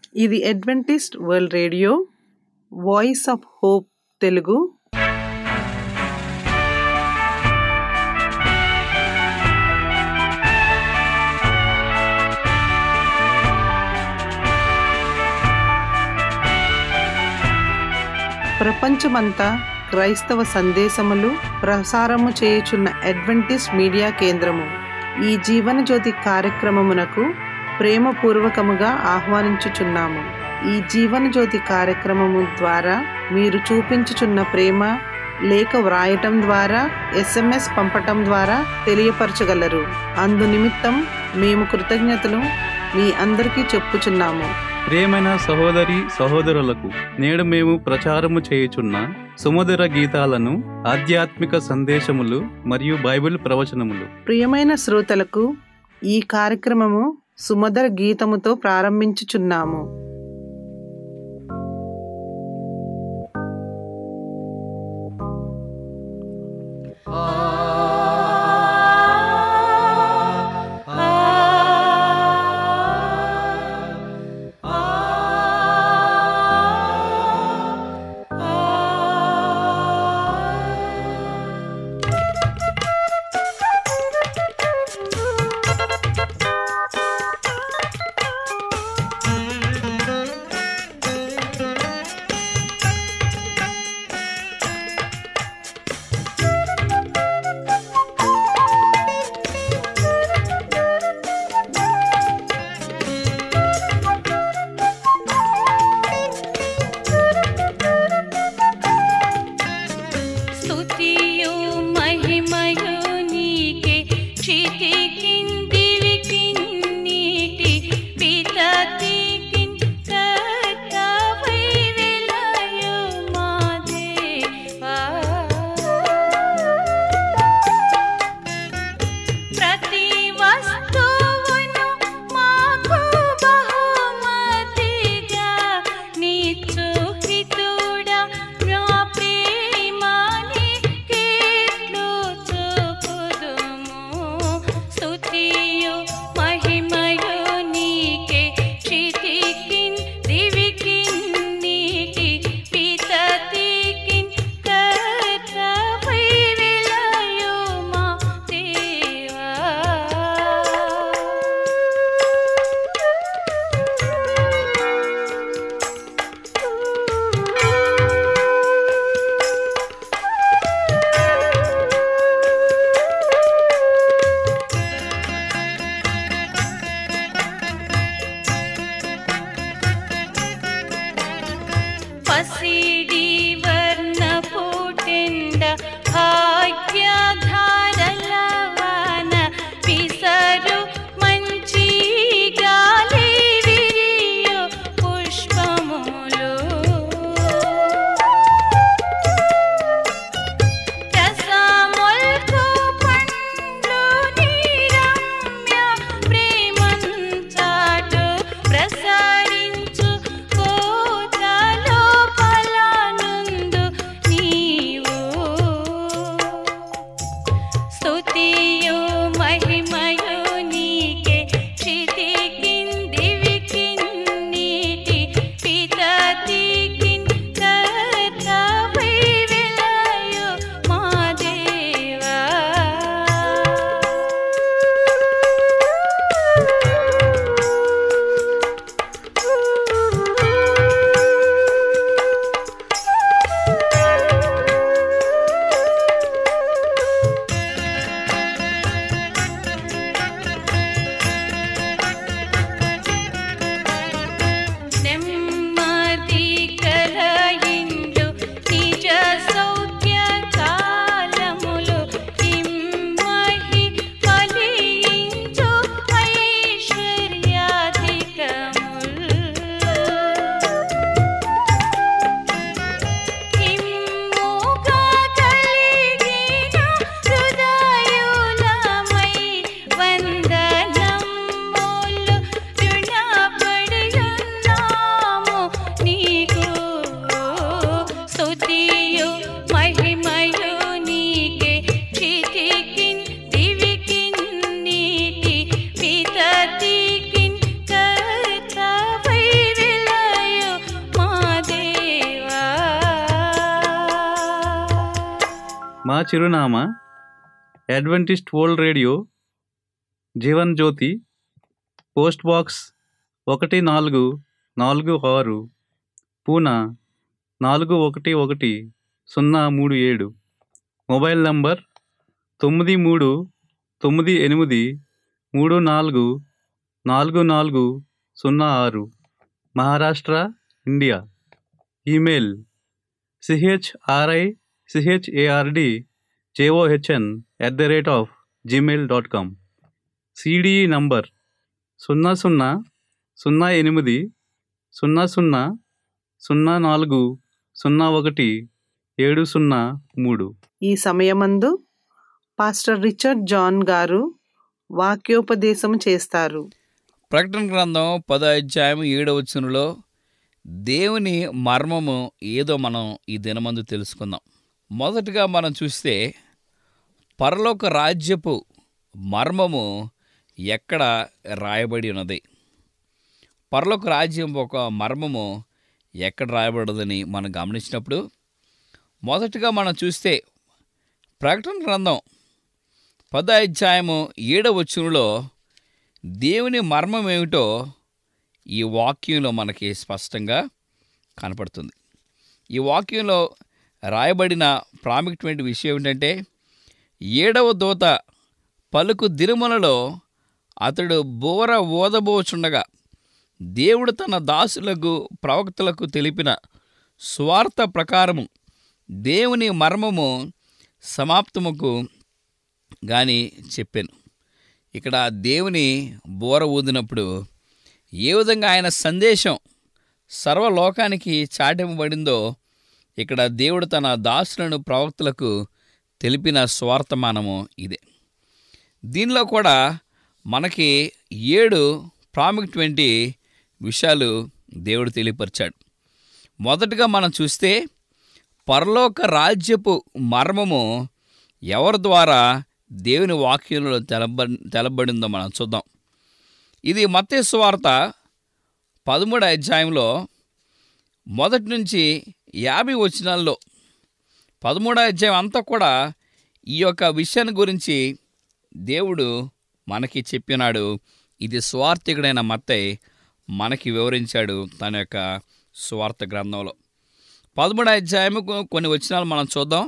ఇది Adventist world radio voice of hope Telugu ప్రపంచమంతా క్రైస్తవ సందేశములు ప్రసారము చేయుచున్న అడ్వెంటిస్ట్ మీడియా కేంద్రము ఈ జీవన జ్యోతి కార్యక్రమమునకు ప్రేమపూర్వకముగా ఆహ్వానించుచున్నాము ఈ జీవన జ్యోతి కార్యక్రమము ద్వారా మీరు చూపించుచున్న ప్రేమ లేఖ వ్రాయటం ద్వారా ఎస్ఎంఎస్ పంపటం ద్వారా తెలియపరచగలరు అందు నిమిత్తం మేము కృతజ్ఞతలు మీ అందరికీ చెప్పుచున్నాము ప్రియమైన సహోదరి సహోదరులకు నేడు మేము ప్రచారము చేయుచున్న సుమధుర గీతాలను ఆధ్యాత్మిక సందేశములు మరియు బైబిల్ ప్రవచనములు ప్రియమైన శ్రోతలకు ఈ కార్యక్రమము సుమధుర గీతముతో ప్రారంభించుచున్నాము స్తుతియు మహిమయు నీకే క్షితికిందివికిన్ నీటి పితతికిన్ కర్తవై విలయు మా దేవా ప్రతి వస్తువును మాకు బహుమతిగా నిచ్చుహితుడా నా ప్రేమని కీట్లు చూపుదుము స్తుతియు మహిమయు నీకే క్షితికిన్ దివికిన్ నీటి పితతికిన్ కర్తవై విలయు మా దేవా పసిడి వర్ణ పుటిండ భాగ్యధారలవన పిసరు మంచి గాలి విరియు పుష్పములు రసముల్కు పండ్లు నీరమ్య ప్రేమంచాటు ప్రసరించు కోటలో ఫలా మా చిరునామా Adventist world radio Jeevan Jyoti post box ఒకటి నాలుగు నాలుగు ఆరు పూనా నాలుగు ఒకటి ఒకటి సున్నా మూడు ఏడు మొబైల్ నంబర్ తొమ్మిది మూడు తొమ్మిది ఎనిమిది మూడు నాలుగు నాలుగు నాలుగు సున్నా ఆరు Maharashtra India email C H R I C H A R D J O H N at the rate of Gmail dot com C D E number సున్నా సున్నా సున్నా ఎనిమిది సున్నా సున్నా సున్నా నాలుగు సున్నా ఒకటి ఏడు సున్నా మూడు ఈ సమయమందు పాస్టర్ రిచర్డ్ జాన్ గారు వాక్యోపదేశం చేస్తారు ప్రకటన గ్రంథం పదో అధ్యాయం ఏడవ వచనంలో దేవుని మర్మము ఏదో మనం ఈ దినమందు తెలుసుకుందాం మొదటగా మనం చూస్తే పరలోక రాజ్యపు మర్మము ఎక్కడ రాయబడి ఉన్నది పరలోక రాజ్యం ఒక మర్మము ఎక్కడ రాయబడదని మనం గమనించినప్పుడు మొదటగా మనం చూస్తే ప్రకటన గ్రంథం పదో అధ్యాయము ఏడవ వచనంలో దేవుని మర్మం ఏమిటో ఈ వాక్యంలో మనకి స్పష్టంగా కనపడుతుంది ఈ వాక్యంలో రాయబడిన ప్రాముఖ్యమైన విషయం ఏంటంటే ఏడవ దూత పలుకు దిరుమలలో అతడు బోర ఓదబోచుండగా దేవుడు తన దాసులకు ప్రవక్తలకు తెలిపిన స్వార్థ ప్రకారము దేవుని మర్మము సమాప్తముకు గాని చెప్పాను ఇక్కడ దేవుని బోర ఊదినప్పుడు ఏ విధంగా ఆయన సందేశం సర్వలోకానికి చాటింపబడిందో ఇక్కడ దేవుడు తన దాసులను ప్రవక్తలకు తెలిపిన స్వార్థమానము ఇదే దీనిలో కూడా మనకి ఏడు ప్రాముఖ్యమైన విషయాలు దేవుడు తెలియపరిచాడు మొదటగా మనం చూస్తే పరలోక రాజ్యపు మర్మము ఎవరి ద్వారా దేవుని వాక్యంలో తెలబ తెలబడిందో మనం చూద్దాం ఇది మత్తే సువార్త పదమూడు అధ్యాయంలో మొదటి నుంచి యాభై వచనాల్లో పదమూడో అధ్యాయం అంతా కూడా ఈ యొక్క విషయాన్ని గురించి దేవుడు మనకి చెప్పినాడు ఇది స్వార్థికుడైన మత్తయ్య మనకి వివరించాడు తన యొక్క స్వార్థ గ్రంథంలో పదమూడో అధ్యాయము కొ- కొన్ని వచనాలు మనం చూద్దాం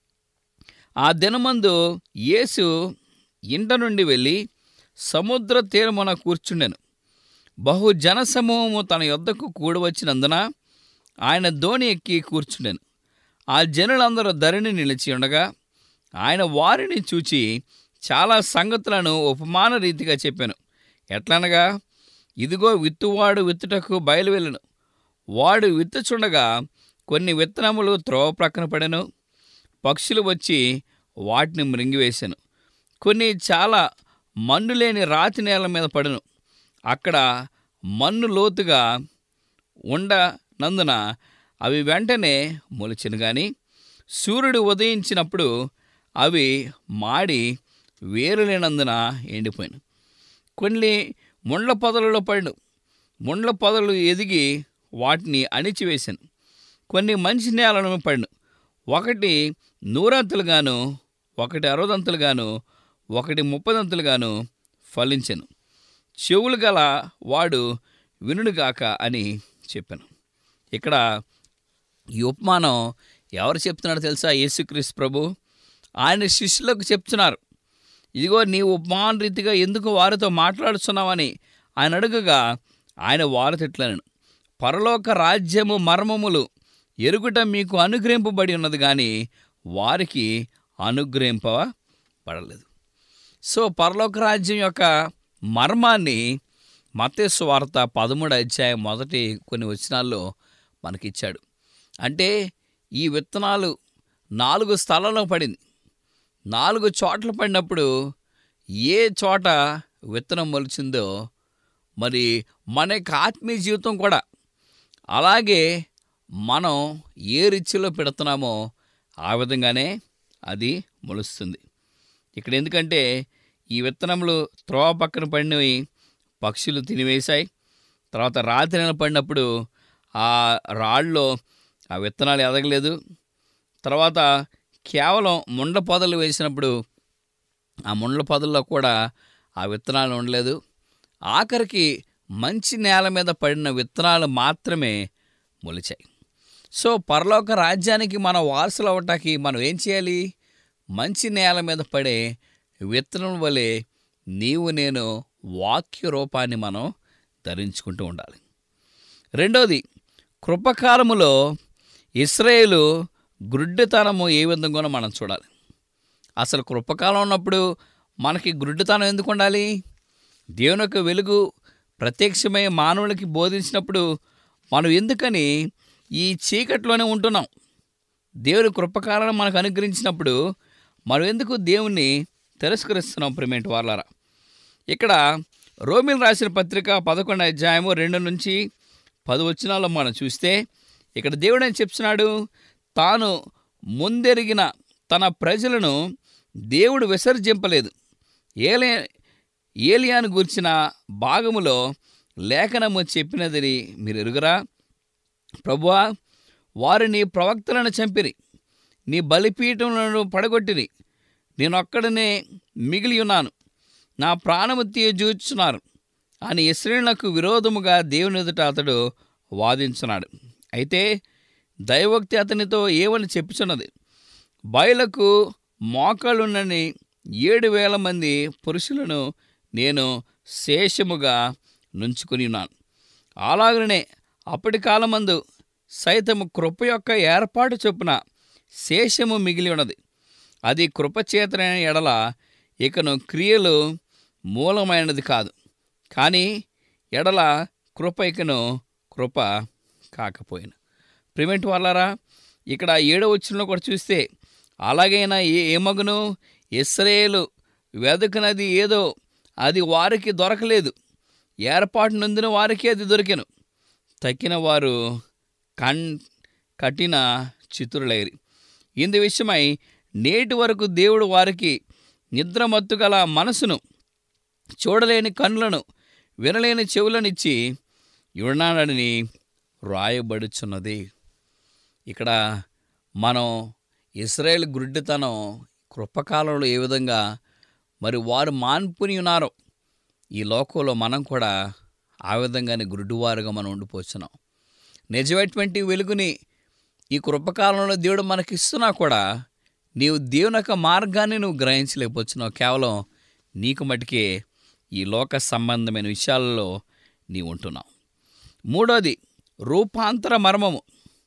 ఆ దినమందు యేసు ఇంట నుండి వెళ్ళి సముద్ర తీరమున కూర్చుండెను బహు జనసమూహము తన యొద్దకు కూడి వచ్చినందున ఆయన దోణి ఎక్కి కూర్చుండెను ఆ జనులందరూ ధరణి నిలిచి ఉండగా ఆయన వారిని చూచి చాలా సంగతులను ఉపమాన రీతిగా చెప్పాను ఎట్లనగా ఇదిగో విత్తువాడు విత్తుటకు బయలువెళ్ళను వాడు విత్తుచుండగా కొన్ని విత్తనములు త్రోవ ప్రక్కన పడెను పక్షులు వచ్చి వాటిని మృంగివేశాను కొన్ని చాలా మన్ను లేని రాతి నేల మీద పడెను అక్కడ మన్ను లోతుగా ఉండనందున అవి వెంటనే మొలిచెను గాని సూర్యుడు ఉదయించినప్పుడు అవి మాడి వేరులేనందున ఎండిపోయాను కొన్ని ముండ్ల పొదలలో పడిను ముండ్ల పొదలు ఎదిగి వాటిని అణిచివేశాను కొన్ని మంచి నేలను పడిను ఒకటి నూరంతులుగాను ఒకటి అరవదంతులుగాను ఒకటి ముప్పదంతులుగాను ఫలించెను చెవులు గల వాడు వినుడుగాక అని చెప్పాను ఇక్కడ ఈ ఉపమానం ఎవరు చెప్తున్నారో తెలుసా యేసుక్రీస్తు ప్రభు ఆయన శిష్యులకు చెప్తున్నారు ఇదిగో నీ ఉపమాన రీతిగా ఎందుకు వారితో మాట్లాడుతున్నావని ఆయన అడుగగా ఆయన వారితో ఇట్లనను పరలోక రాజ్యము మర్మములు ఎరుగుట మీకు అనుగ్రహింపబడి ఉన్నది కానీ వారికి అనుగ్రహింపబడలేదు సో పరలోక రాజ్యం యొక్క మర్మాన్ని మత్తేసు వార్త పదమూడు అధ్యాయం మొదటి కొన్ని వచనాల్లో మనకిచ్చాడు అంటే ఈ విత్తనాలు నాలుగు స్థలాల్లో పడింది నాలుగు చోట్ల పడినప్పుడు ఏ చోట విత్తనం మొలిచిందో మరి మన యొక్క ఆత్మీయ జీవితం కూడా అలాగే మనం ఏ రీతిలో పెడుతున్నామో ఆ విధంగానే అది మొలుస్తుంది ఇక్కడ ఎందుకంటే ఈ విత్తనములు త్రోవ పక్కన పడినవి పక్షులు తినివేశాయి తర్వాత రాత్రి నెల పడినప్పుడు ఆ రాళ్ళలో ఆ విత్తనాలు ఎదగలేదు తర్వాత కేవలం ముండ్ల పొదలు వేసినప్పుడు ఆ ముండ్ల పొదల్లో కూడా ఆ విత్తనాలు ఉండలేదు ఆఖరికి మంచి నేల మీద పడిన విత్తనాలు మాత్రమే మొలిచాయి సో పరలోక రాజ్యానికి మనం వారసులు అవ్వటానికి మనం ఏం చేయాలి మంచి నేల మీద పడే విత్తనం వలె నీవు నేను వాక్య రూపాన్ని మనం ధరించుకుంటూ ఉండాలి రెండోది కృపకాలములో ఇస్రాయేలు గ్రుడ్డితనము ఏ విధంగానో మనం చూడాలి అసలు కృపకాలం ఉన్నప్పుడు మనకి గ్రుడ్డితనం ఎందుకు ఉండాలి దేవుని యొక్క వెలుగు ప్రత్యక్షమై మానవులకి బోధించినప్పుడు మనం ఎందుకని ఈ చీకట్లోనే ఉంటున్నాం దేవుని కృపకాలను మనకు అనుగ్రహించినప్పుడు మనం ఎందుకు దేవుణ్ణి తిరస్కరిస్తున్నాం ప్రిమేంట్ వాళ్ళారా ఇక్కడ రోమిల్ రాసిన పత్రిక పదకొండు అధ్యాయము రెండు నుంచి పది వచనాల్లో మనం చూస్తే ఇక్కడ దేవుడు ఏం చెప్తున్నాడు తాను ముందెరిగిన తన ప్రజలను దేవుడు విసర్జింపలేదు ఏలే ఏలియాను గూర్చిన భాగములో లేఖనము చెప్పినదని మీరు ఎరుగురా ప్రభువా వారు నీ ప్రవక్తలను చంపిరి నీ బలిపీఠములను పడగొట్టిరి నేనొక్కడనే మిగిలి ఉన్నాను నా ప్రాణము తీయజూచున్నారు అని ఇస్రాయేళ్లకు విరోధముగా దేవుని ఎదుట అతడు వాదించున్నాడు అయితే దైవోక్తి అతనితో ఏమని చెప్పుచున్నది బయలకు మోకాళ్ళున్నని ఏడు వేల మంది పురుషులను నేను శేషముగా నుంచుకుని ఉన్నాను అలాగనే అప్పటి కాలమందు సైతము కృప యొక్క ఏర్పాటు చొప్పున శేషము మిగిలి ఉన్నది అది కృపచేతనైన ఎడల ఇకను క్రియలు మూలమైనది కాదు కానీ ఎడల కృప ఇకను కృప కాకపోయిన ప్రిమెంట్ వాళ్ళారా ఇక్కడ ఏడో వచ్చినలో కూడా చూస్తే అలాగైనా ఏ ఏమగును ఇస్రాయేలు వెదకనది ఏదో అది వారికి దొరకలేదు ఏర్పాటు నొందిన వారికి అది దొరికెను తక్కిన వారు కన్ కఠిన చిత్రులైరి ఇందు విషయమై నేటి వరకు దేవుడు వారికి నిద్రమత్తు గల మనసును చూడలేని కన్నులను వినలేని చెవులనిచ్చి యున్నాడని రాయబడుచున్నది ఇక్కడ మనం ఇస్రాయేల్ గుడ్డితనం కృపకాలంలో ఏ విధంగా మరి వారు మాన్పుని ఉన్నారో ఈ లోకంలో మనం కూడా ఆ విధంగానే గుడ్డివారుగా మనం ఉండిపోతున్నాం నిజమైనటువంటి వెలుగుని ఈ కృపకాలంలో దేవుడు మనకిస్తున్నా కూడా నీవు దేవుని యొక్క మార్గాన్ని నువ్వు గ్రహించలేకపోతున్నావు కేవలం నీకు మటుకే ఈ లోక సంబంధమైన విషయాలలో నీవు ఉంటున్నావు మూడోది రూపాంతర మర్మము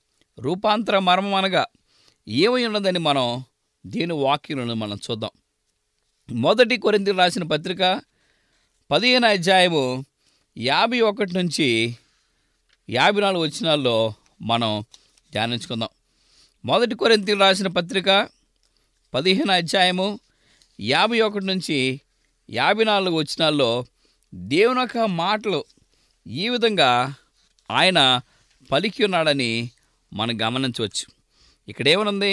రూపాంతర మర్మం అనగా ఏమై ఉన్నదని మనం దీని వాక్యులను మనం చూద్దాం మొదటి కొరింది రాసిన పత్రిక పదిహేను అధ్యాయము యాభై ఒకటి నుంచి యాభై నాలుగు వచనాల్లో మనం ధ్యానించుకుందాం మొదటి కొరింతి రాసిన పత్రిక పదిహేను అధ్యాయము యాభై ఒకటి నుంచి యాభై నాలుగు వచనాల్లో దేవుని యొక్క మాటలు ఈ విధంగా ఆయన పలికి ఉన్నాడని మనం గమనించవచ్చు ఇక్కడ ఏమనుంది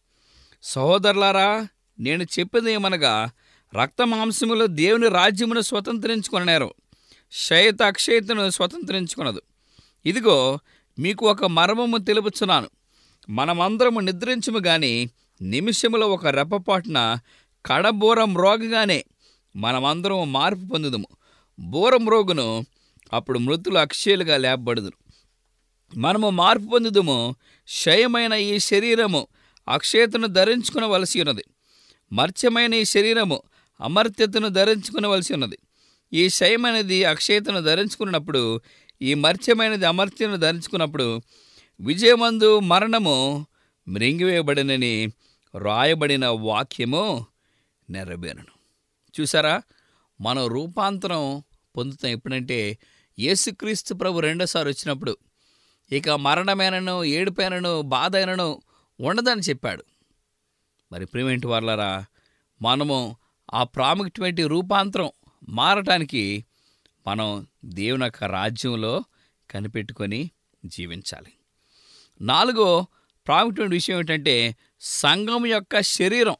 సహోదరులారా నేను చెప్పింది ఏమనగా రక్త మాంసములు దేవుని రాజ్యమును స్వతంత్రించుకొననేరు శయత అక్షయతను స్వతంత్రించుకున్నదు ఇదిగో మీకు ఒక మర్మము తెలుపుచున్నాను మనమందరము నిద్రించము గాని నిమిషములో ఒక రెప్పపాటున కడబూరం రోగగానే మనమందరం మార్పు పొందుదుము బూరం రోగును అప్పుడు మృతులు అక్షయులుగా లేపబడుదురు మనము మార్పు పొందుదుము క్షయమైన ఈ శరీరము అక్షయతను ధరించుకునవలసి ఉన్నది మర్త్యమైన ఈ శరీరము అమర్త్యతను ధరించుకునవలసి ఉన్నది ఈ క్షయమైనది అక్షయతను ధరించుకున్నప్పుడు ఈ మర్త్యమైనది అమర్త్యను ధరించుకున్నప్పుడు విజయమందు మరణము మృంగివేయబడినని రాయబడిన వాక్యము నెరవేరును చూసారా మనం రూపాంతరం పొందుతాం ఎప్పుడంటే యేసుక్రీస్తు ప్రభు రెండోసారి వచ్చినప్పుడు ఇక మరణమైనను ఏడుపైనను బాధ అయినను ఉండదని చెప్పాడు మరి ప్రిమెంట్ వాళ్ళరా మనము ఆ ప్రాముఖ్యమైన రూపాంతరం మారటానికి మనం దేవుని యొక్క రాజ్యంలో కనిపెట్టుకొని జీవించాలి నాలుగో ప్రాముఖ్యమైన విషయం ఏంటంటే సంఘం యొక్క శరీరం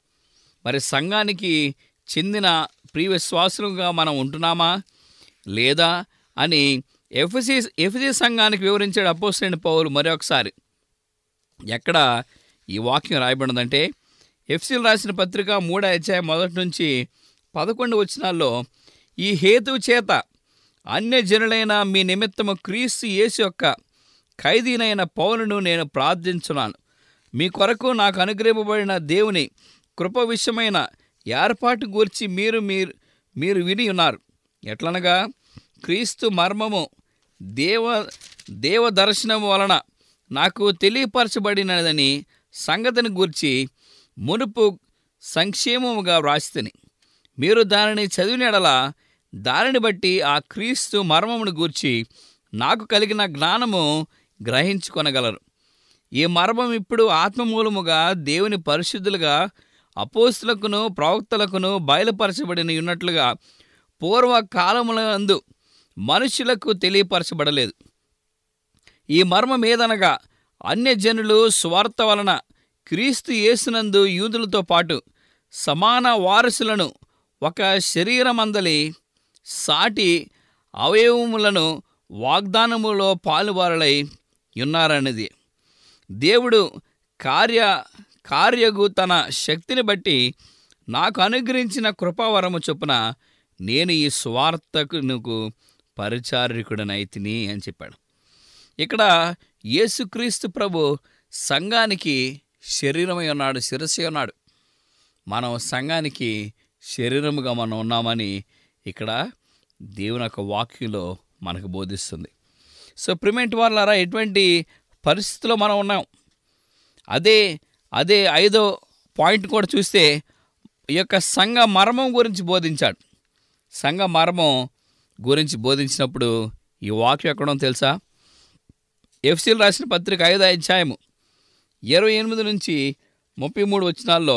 మరి సంఘానికి చెందిన ప్రియ విశ్వాసులుగా మనం ఉంటున్నామా లేదా అని ఎఫ్సి ఎఫ్సి సంఘానికి వివరించాడు అపోసరైన పౌలు మరొకసారి ఎక్కడ ఈ వాక్యం రాయబడిందంటే ఎఫ్సీలు రాసిన పత్రిక మూడో అధ్యాయం మొదటి నుంచి పదకొండు వచనాల్లో ఈ హేతువు చేత అన్య జనులైన మీ నిమిత్తము క్రీస్తు యేసు యొక్క ఖైదీనైన పౌరును నేను ప్రార్థించున్నాను మీ కొరకు నాకు అనుగ్రహింపబడిన దేవుని కృప విషయమైన ఏర్పాటు గూర్చి మీరు మీరు మీరు విని ఉన్నారు ఎట్లనగా క్రీస్తు మర్మము దేవ దేవ దర్శనం వలన నాకు తెలియపరచబడినదని సంగతిని గూర్చి మునుపు సంక్షేమముగా వ్రాసితిని మీరు దానిని చదివిన ఎడల దానిని బట్టి ఆ క్రీస్తు మర్మమును గూర్చి నాకు కలిగిన జ్ఞానము గ్రహించుకొనగలరు ఈ మర్మం ఇప్పుడు ఆత్మమూలముగా దేవుని పరిశుద్ధులుగా అపోస్తులకును ప్రవక్తలకును బయలుపరచబడిన ఉన్నట్లుగా పూర్వ కాలములందు మనుషులకు తెలియపరచబడలేదు ఈ మర్మం ఏదనగా అన్యజనులు స్వార్థ వలన క్రీస్తు యేసునందు యూదులతో పాటు సమాన వారసులను ఒక శరీరమందలి సాటి అవయవములను వాగ్దానములో పాలువారలై ఉన్నారన్నది దేవుడు కార్య కార్యగు తన శక్తిని బట్టి నాకు అనుగ్రహించిన కృపావరము చొప్పున నేను ఈ స్వార్థకునుకు పరిచారకుడనైతిని అని చెప్పాడు ఇక్కడ యేసుక్రీస్తు ప్రభు సంఘానికి శరీరమై ఉన్నాడు శిరస్సు ఉన్నాడు మనం సంఘానికి శరీరముగా మనం ఉన్నామని ఇక్కడ దేవుని యొక్క వాక్యంలో మనకు బోధిస్తుంది సో ప్రిమెంట్ వాళ్ళారా ఎటువంటి పరిస్థితిలో మనం ఉన్నాం అదే అదే ఐదో పాయింట్ కూడా చూస్తే ఈ యొక్క సంఘ మర్మం గురించి బోధించాడు సంఘ మర్మం గురించి బోధించినప్పుడు ఈ వాక్యం ఎక్కడో తెలుసా ఎఫ్సీలు రాసిన పత్రిక ఐదో అధ్యాయము ఇరవై ఎనిమిది నుంచి ముప్పై మూడు వచనాల్లో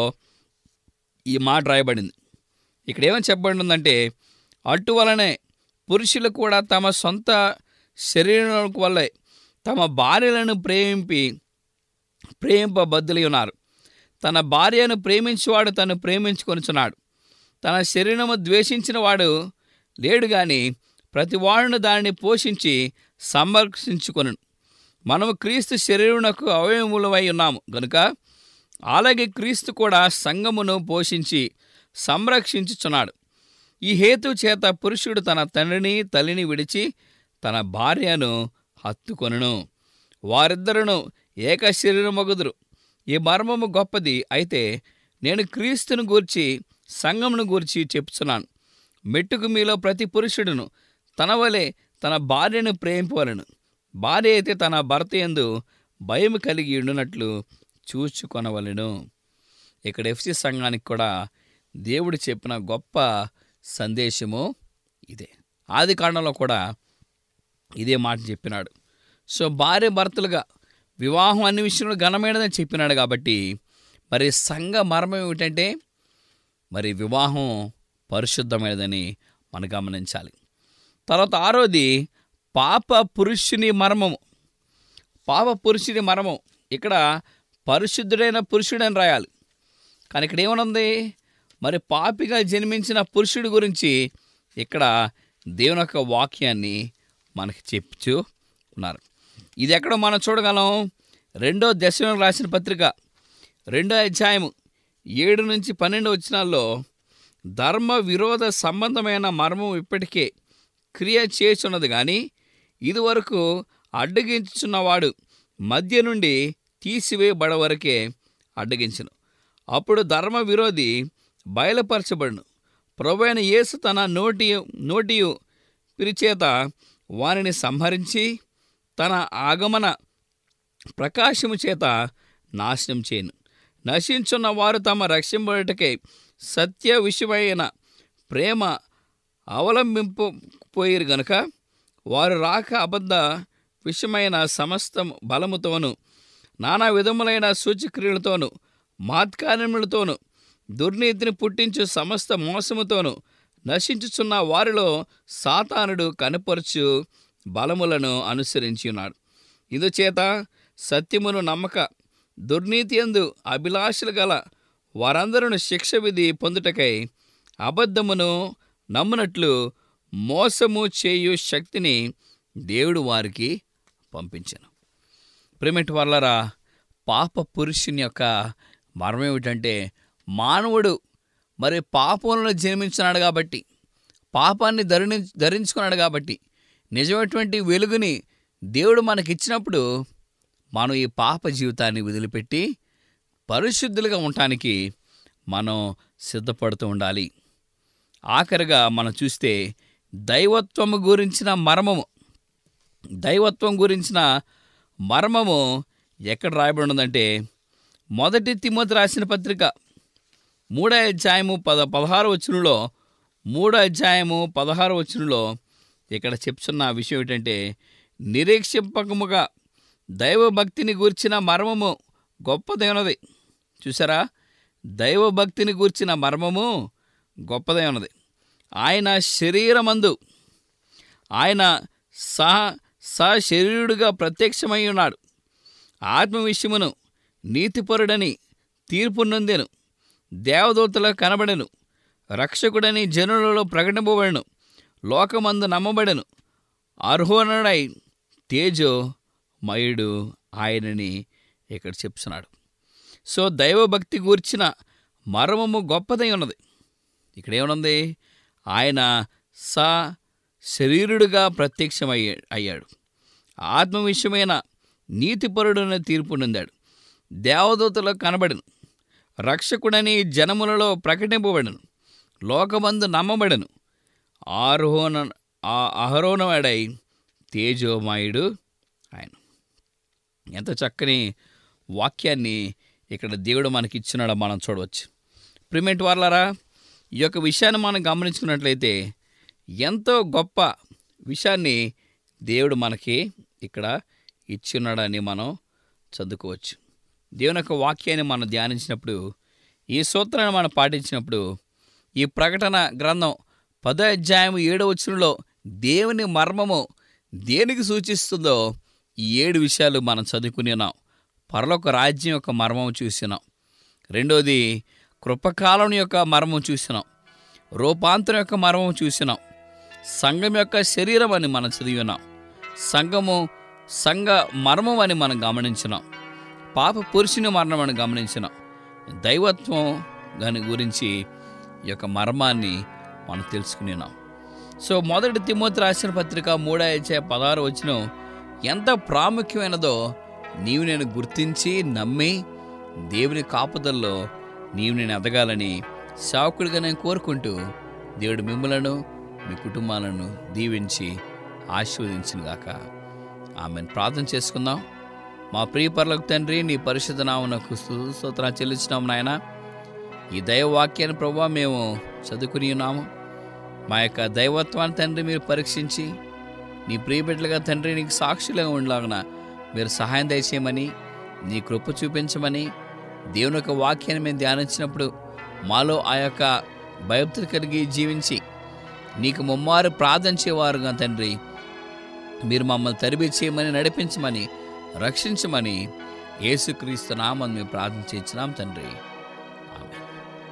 ఈ మాట రాయబడింది ఇక్కడ ఏమని చెప్పబడి ఉందంటే అటు వలనే పురుషులు కూడా తమ సొంత శరీరం వల్లే తమ భార్యలను ప్రేమింపి ప్రేమింపబద్దులై ఉన్నారు తన భార్యను ప్రేమించేవాడు తను ప్రేమించుకొనుచున్నాడు తన శరీరము ద్వేషించిన వాడు లేడు గాని ప్రతి వాడును దానిని పోషించి సంరక్షించుకొను మనము క్రీస్తు శరీరమునకు అవయవములమై ఉన్నాము గనుక అలాగే క్రీస్తు కూడా సంఘమును పోషించి సంరక్షించుచున్నాడు ఈ హేతు చేత పురుషుడు తన తండ్రిని తల్లిని విడిచి తన భార్యను హత్తుకొనును వారిద్దరును ఏక శరీరమగుదురు ఈ మర్మము గొప్పది అయితే నేను క్రీస్తును గూర్చి సంఘమును గూర్చి చెప్తున్నాను మెట్టుకు మీలో ప్రతి పురుషుడును తన వలె తన భార్యను ప్రేమింపవలను భార్య అయితే తన భర్త ఎందు భయం కలిగి ఉండునట్లు చూచుకొనవలెను ఇక్కడ ఎఫ్సి సంఘానికి కూడా దేవుడు చెప్పిన గొప్ప సందేశము ఇదే ఆది కాండంలో కూడా ఇదే మాట చెప్పినాడు సో భార్య భర్తలుగా వివాహం అన్ని విషయంలో ఘనమైనదని చెప్పినాడు కాబట్టి మరి సంఘ మర్మం ఏమిటంటే మరి వివాహం పరిశుద్ధమైనదని మనం గమనించాలి తర్వాత ఆరోది పాప పురుషుని మర్మము పాప పురుషుని మర్మం ఇక్కడ పరిశుద్ధుడైన పురుషుడని రాయాలి కానీ ఇక్కడ ఏమనుంది మరి పాపిగా జన్మించిన పురుషుడి గురించి ఇక్కడ దేవుని యొక్క వాక్యాన్ని మనకి చెప్తూ ఉన్నారు ఇది ఎక్కడో మనం చూడగలం రెండో దశలో రాసిన పత్రిక రెండో అధ్యాయము ఏడు నుంచి పన్నెండు వచనాల్లో ధర్మ విరోధ సంబంధమైన మర్మం ఇప్పటికే క్రియ చేస్తున్నది కానీ ఇదివరకు అడ్డగించుచున్నవాడు మధ్య నుండి తీసివేయబడ వరకే అడ్డగించును అప్పుడు ధర్మ విరోధి బయలుపరచబడును ప్రభు అయిన యేసు తన నోటి నోటియు పిరిచేత వారిని సంహరించి తన ఆగమన ప్రకాశము చేత నాశనం చేయను నశించున్న వారు తమ రక్షింపటకై సత్య విషయమైన ప్రేమ అవలంబింపపోయిరు గనుక వారు రాక అబద్ధ విషయమైన సమస్త బలముతోను నానా విధములైన సూచక్రియలతోనూ మాత్కార్యములతోనూ దుర్నీతిని పుట్టించు సమస్త మోసముతోనూ నశించుచున్న వారిలో సాతానుడు కనపరచు బలములను అనుసరించి ఉన్నాడు ఇందుచేత సత్యమును నమ్మక దుర్నీతి ఎందు అభిలాషలు గల వారందరూ శిక్ష విధి పొందుటకై అబద్ధమును నమ్మునట్లు మోసము చేయు శక్తిని దేవుడు వారికి పంపించను ప్రిమిట్ వల్లరా పాప పురుషుని యొక్క మర్మం ఏమిటంటే మానవుడు మరి పాపంలో జన్మించున్నాడు కాబట్టి పాపాన్ని ధరిని ధరించుకున్నాడు కాబట్టి నిజమైనటువంటి వెలుగుని దేవుడు మనకిచ్చినప్పుడు మనం ఈ పాప జీవితాన్ని వదిలిపెట్టి పరిశుద్ధులుగా ఉండటానికి మనం సిద్ధపడుతూ ఉండాలి ఆఖరిగా మనం చూస్తే దైవత్వము గురించిన మర్మము దైవత్వం గురించిన మర్మము ఎక్కడ రాయబడి ఉందంటే మొదటి తిమ్మతి రాసిన పత్రిక మూడో అధ్యాయము పద పదహారు వచనంలో మూడో అధ్యాయము పదహారు వచనంలో ఇక్కడ చెప్తున్న విషయం ఏంటంటే నిరీక్షింపకముగా దైవభక్తిని గూర్చిన మర్మము గొప్పదైనది చూసారా దైవభక్తిని గూర్చిన మర్మము గొప్పదై ఉన్నది ఆయన శరీరమందు ఆయన సహ సశరీరుడుగా ప్రత్యక్షమై ఉన్నాడు ఆత్మ విషయమును నీతిపరుడని తీర్పు నొందెను దేవదూతలకు కనబడెను రక్షకుడని జనులలో ప్రకటింపబడెను లోకమందు నమ్మబడెను అర్హోనుడై తేజో మయుడు ఆయనని ఇక్కడ చెప్తున్నాడు సో దైవభక్తి గూర్చిన మర్మము గొప్పదై ఉన్నది ఇక్కడ ఏమనుంది ఆయన స శరీరుడుగా ప్రత్యక్షమయ్యా అయ్యాడు ఆత్మ విషయమైన నీతిపరుడని తీర్పు నొందాడు దేవదూతలకు కనబడను రక్షకుడని జనములలో ప్రకటింపబడను లోకమందు నమ్మబడను ఆరోహణ ఆ అహరోణవాడై తేజోమాయుడు ఆయన ఎంత చక్కని వాక్యాన్ని ఇక్కడ దేవుడు మనకి ఇచ్చినాడో మనం చూడవచ్చు ప్రిమెంట్ వార్లారా ఈ యొక్క విషయాన్ని మనం గమనించుకున్నట్లయితే ఎంతో గొప్ప విషయాన్ని దేవుడు మనకి ఇక్కడ ఇచ్చున్నాడని మనం చదువుకోవచ్చు దేవుని యొక్క వాక్యాన్ని మనం ధ్యానించినప్పుడు ఈ సూత్రాన్ని మనం పాటించినప్పుడు ఈ ప్రకటన గ్రంథం పదో అధ్యాయం ఏడో వచనంలో దేవుని మర్మము దేనికి సూచిస్తుందో ఈ ఏడు విషయాలు మనం చదువుకుని ఉన్నాం పరలోక రాజ్యం యొక్క మర్మం చూసినాం రెండోది కృపకాలం యొక్క మర్మం చూసినాం రూపాంతరం యొక్క మర్మం చూసినాం సంఘం యొక్క శరీరం అని మనం చదివి ఉన్నాం సంఘము సంఘ మర్మం అని మనం గమనించినాం పాప పురుషుని మరణం అని గమనించినాం దైవత్వం దాని గురించి ఈ యొక్క మర్మాన్ని మనం తెలుసుకున్నాం సో మొదటి తిమ్మోతి రాసిన పత్రిక మూడో అధ్యాయ పదహారు వచ్చిన ఎంత ప్రాముఖ్యమైనదో నీవు నేను గుర్తించి నమ్మి దేవుని కాపుదల్లో నీవు నేను ఎదగాలని సేవకుడిగా నేను కోరుకుంటూ దేవుడు మిమ్మలను మీ కుటుంబాలను దీవించి ఆశీర్వదించినగాక ఆమెను ప్రార్థన చేసుకుందాం మా ప్రియ పర్లకు తండ్రి నీ పరిశుద్ధ నామనకు స్తోత్రాలు చెల్లించినాం నాయన ఈ దైవవాక్యాన్ని ప్రభావ మేము చదువుకుని ఉన్నాము మా యొక్క దైవత్వాన్ని తండ్రి మీరు పరీక్షించి నీ ప్రియబిడ్డలుగా తండ్రి నీకు సాక్షులుగా ఉండలాగిన మీరు సహాయం దయచేయమని నీ కృప చూపించమని దేవుని యొక్క వాక్యాన్ని మేము ధ్యానించినప్పుడు మాలో ఆ యొక్క భయభక్తులు కలిగి జీవించి నీకు ముమ్మారు ప్రార్థించేవారుగా తండ్రి మీరు మమ్మల్ని తరిబి చేయమని నడిపించమని రక్షించమని యేసుక్రీస్తు నామని మేము ప్రార్థించినాం తండ్రి ఆమేన్.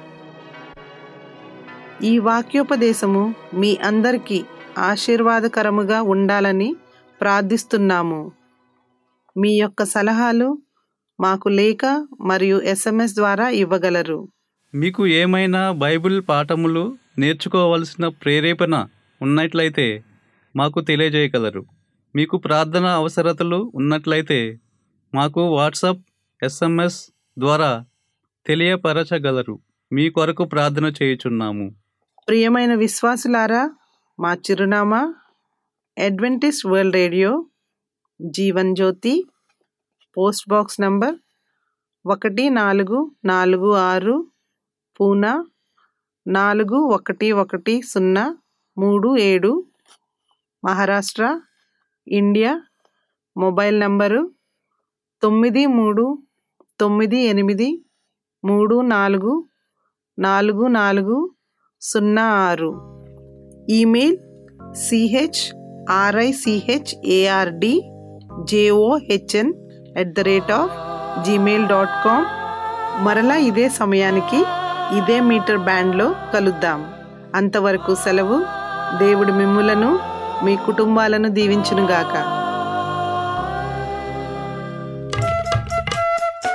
ఈ వాక్యోపదేశము మీ అందరికీ ఆశీర్వాదకరముగా ఉండాలని ప్రార్థిస్తున్నాము మీ యొక్క సలహాలు మాకు లేఖ మరియు ఎస్ఎంఎస్ ద్వారా ఇవ్వగలరు మీకు ఏమైనా బైబిల్ పాఠములు నేర్చుకోవలసిన ప్రేరేపణ ఉన్నట్లయితే మాకు తెలియజేయగలరు మీకు ప్రార్థన అవసరతలు ఉన్నట్లయితే మాకు వాట్సాప్ ఎస్ఎంఎస్ ద్వారా తెలియపరచగలరు మీ కొరకు ప్రార్థన చేయుచున్నాము ప్రియమైన విశ్వాసులారా మా చిరునామా Adventist world radio Jeevan Jyoti post box number ఒకటి నాలుగు నాలుగు ఆరు పూనా నాలుగు ఒకటి ఒకటి సున్నా మూడు ఏడు మహారాష్ట్ర ఇండియా మొబైల్ నంబరు తొమ్మిది మూడు తొమ్మిది ఎనిమిది మూడు నాలుగు నాలుగు నాలుగు సున్నా ఆరు email C H R I C H A R D J O H N at the rate of Gmail dot com మరలా ఇదే సమయానికి ఇదే మీటర్ బ్యాండ్లో కలుద్దాం అంతవరకు సెలవు దేవుడు మిమ్ములను మీ కుటుంబాలను దీవించునుగాక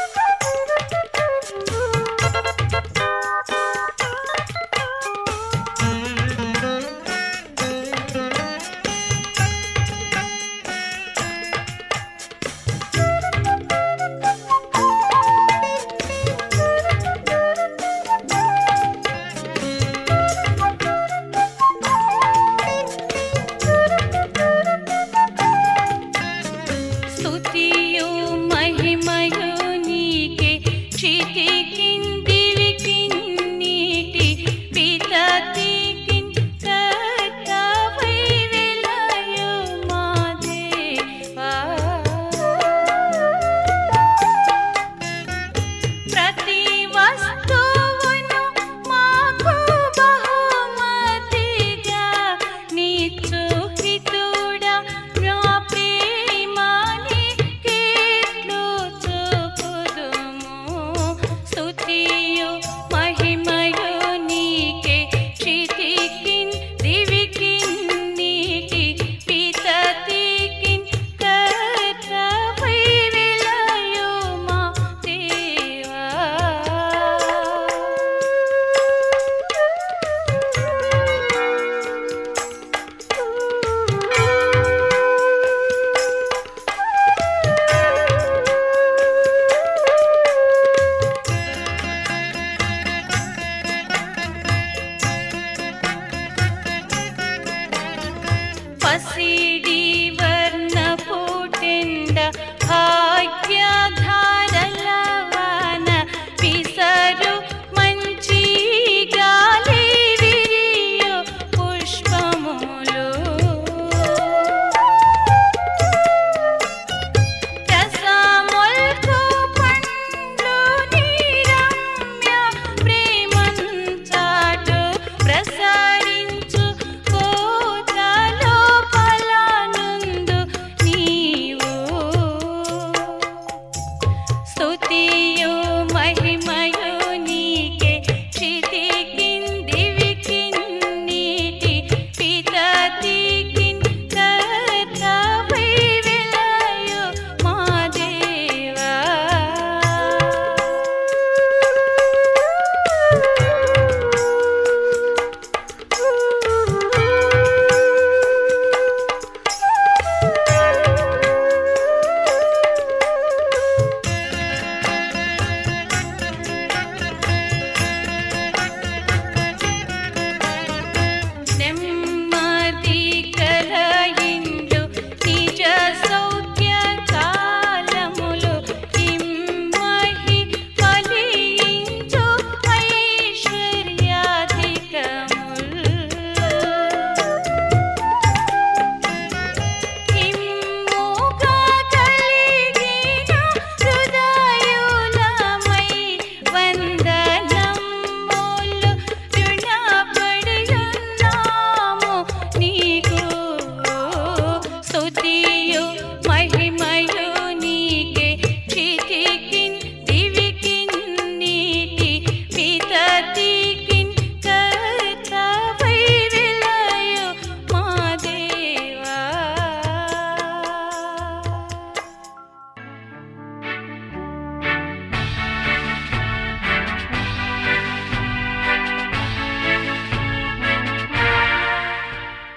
స్తుతియు మహిమయు నీకే క్షితికిందివికిన్నీటి పితతికిన్ కర్తవై వెలయు మా దేవా ప్రతి వస్తువును మాకు బహుమతిగా నిచ్చుహితుడా నా ప్రేమని కీర్లు చూపుదుము స్తుతియు మహిమయు నీకే క్షితికిన్ దివికిన్ నీటి పితతికిన్ కర్తవై విలయు మా దేవా పసిడి వర్ణ పుటెండ